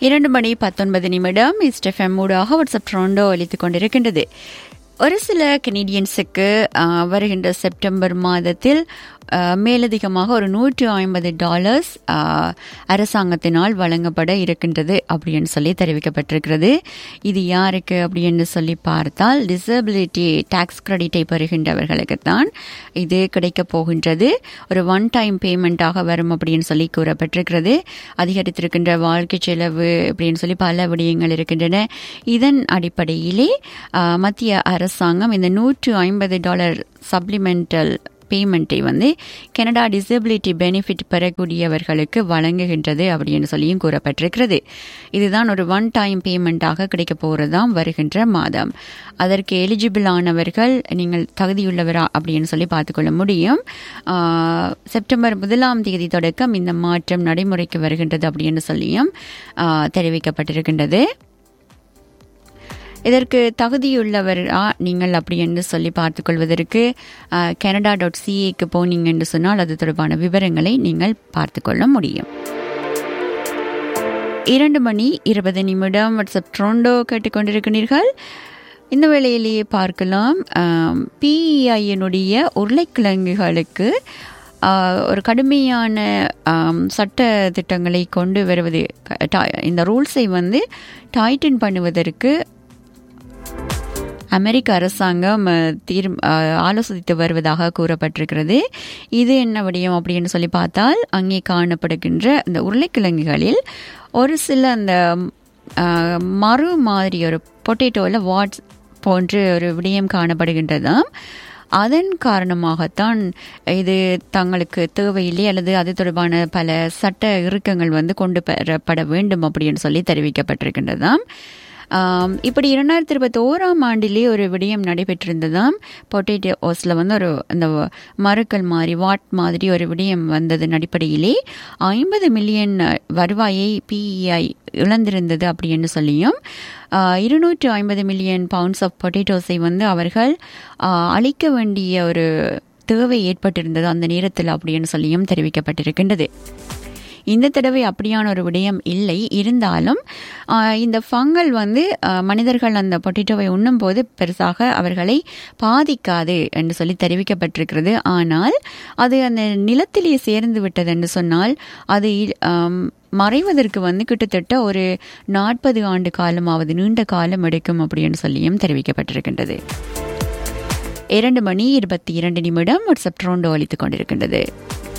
இரண்டு மணி பத்தொன்பது நிமிடம் இஸ்டெஃப்எம் ஊடாக வாட்ஸ்அப் ட்ரோண்டோ அளித்துக் கொண்டிருக்கின்றது ஒரு சில கெனடியன்ஸுக்கு ஆஹ், வருகின்ற செப்டம்பர் மாதத்தில் ஆஹ், மேலதிகமாக ஒரு நூற்று ஐம்பது டாலர்ஸ் ஆஹ், அரசாங்கத்தினால் வழங்கப்பட இருக்கின்றது அப்படின்னு சொல்லி தெரிவிக்கப்பட்டிருக்கிறது இது யாருக்கு அப்படின்னு சொல்லி பார்த்தால் டிசபிலிட்டி டாக்ஸ் கிரெடிட்டை பெறுகின்றவர்களுக்குத்தான் இது கிடைக்கப் போகின்றது ஒரு ஒன் டைம் பேமெண்ட்டாக வரும் அப்படின்னு சொல்லி கூறப்பட்டிருக்கிறது அதிகரித்திருக்கின்ற வாழ்க்கை செலவு அப்படின்னு சொல்லி பல விடயங்கள் இருக்கின்றன இதன் அடிப்படையிலே ஆஹ், மத்திய அரசாங்கம் இந்த நூற்று ஐம்பது டாலர் சப்ளிமெண்டல் பேமெண்ட்டை வந்து கனடா டிசபிலிட்டி பெனிஃபிட் பெறக்கூடியவர்களுக்கு வழங்குகின்றது அப்படின்னு சொல்லியும் கூறப்பட்டிருக்கிறது இதுதான் ஒரு ஒன் டைம் பேமெண்ட்டாக கிடைக்க போகிறதாம் வருகின்ற மாதம் அதற்கு எலிஜிபிள் ஆனவர்கள் நீங்கள் தகுதியுள்ளவரா அப்படின்னு சொல்லி பார்த்துக்கொள்ள முடியும் ஆஹ், செப்டம்பர் முதலாம் தேதி தொடக்கம் இந்த மாற்றம் நடைமுறைக்கு வருகின்றது அப்படின்னு சொல்லியும் ஆஹ், தெரிவிக்கப்பட்டிருக்கின்றது இதற்கு தகுதியுள்ளவரா நீங்கள் அப்படி என்று சொல்லி பார்த்துக்கொள்வதற்கு கனடா டாட் சிஏக்கு போனீங்க என்று சொன்னால் அது தொடர்பான விவரங்களை நீங்கள் பார்த்துக்கொள்ள முடியும் இரண்டு மணி இருபது நிமிடம் வாட்ஸ்அப் ட்ரோண்டோ கேட்டுக்கொண்டிருக்கிறீர்கள் இந்த வேளையிலேயே பார்க்கலாம் பிஇஐயினுடைய உருளைக்கிழங்குகளுக்கு ஆஹ், ஒரு கடுமையான ஆம், சட்ட திட்டங்களை கொண்டு வருவது க- டா- இந்த ரூல்ஸை வந்து டைட்டன் பண்ணுவதற்கு அமெரிக்க அரசாங்கம் அஹ், தீர் அஹ், ஆலோசித்து வருவதாக கூறப்பட்டிருக்கிறது இது என்ன விடயம் அப்படின்னு சொல்லி பார்த்தால் அங்கே காணப்படுகின்ற இந்த உருளைக்கிழங்குகளில் ஒரு சில அந்த அஹ், மறு மாதிரி ஒரு பொட்டேட்டோவில் வாட்ஸ் போன்று ஒரு விடயம் காணப்படுகின்றதாம் அதன் காரணமாகத்தான் இது தங்களுக்கு தேவையில்லை அல்லது அது தொடர்பான பல சட்ட இறுக்கங்கள் வந்து கொண்டு பெறப்பட வேண்டும் அப்படின்னு சொல்லி தெரிவிக்கப்பட்டிருக்கின்றதாம் ஆம், இப்படி இரண்டாயிரத்தி இருபத்தி ஓராம் ஆண்டிலே ஒரு விடயம் நடைபெற்றிருந்ததாம் பொட்டேட்டோஸில் வந்து ஒரு அந்த மறுக்கல் மாதிரி வாட் மாதிரி ஒரு விடயம் வந்ததன் அடிப்படையிலே ஐம்பது மில்லியன் வருவாயை பிஇஐ இழந்திருந்தது அப்படின்னு சொல்லியும் இருநூற்று ஐம்பது மில்லியன் பவுண்ட்ஸ் ஆஃப் பொட்டேட்டோஸை வந்து அவர்கள் ஆ, அழிக்க வேண்டிய ஒரு தேவை ஏற்பட்டிருந்தது அந்த நேரத்தில் அப்படின்னு சொல்லியும் தெரிவிக்கப்பட்டிருக்கின்றது இந்த தடவை அப்படியான ஒரு விடயம் இல்லை இருந்தாலும் ஆஹ், இந்த ஃபங்கல் வந்து ஆஹ், மனிதர்கள் அந்த பொட்டேட்டோவை உண்ணும்போது பெருசாக அவர்களை பாதிக்காது என்று சொல்லி தெரிவிக்கப்பட்டிருக்கிறது ஆனால் அது அந்த நிலத்திலே சேர்ந்து விட்டது என்று சொன்னால் அது இ- ஆம், மறைவதற்கு வந்து கிட்டத்தட்ட ஒரு நாற்பது ஆண்டு காலமாவது நீண்ட காலம் எடுக்கும் அப்படின்னு சொல்லியும் தெரிவிக்கப்பட்டிருக்கின்றது இரண்டு மணி இருபத்தி இரண்டு நிமிடம் வாட்ஸ்அப் ட்ரோண்டோ அளித்துக் கொண்டிருக்கின்றது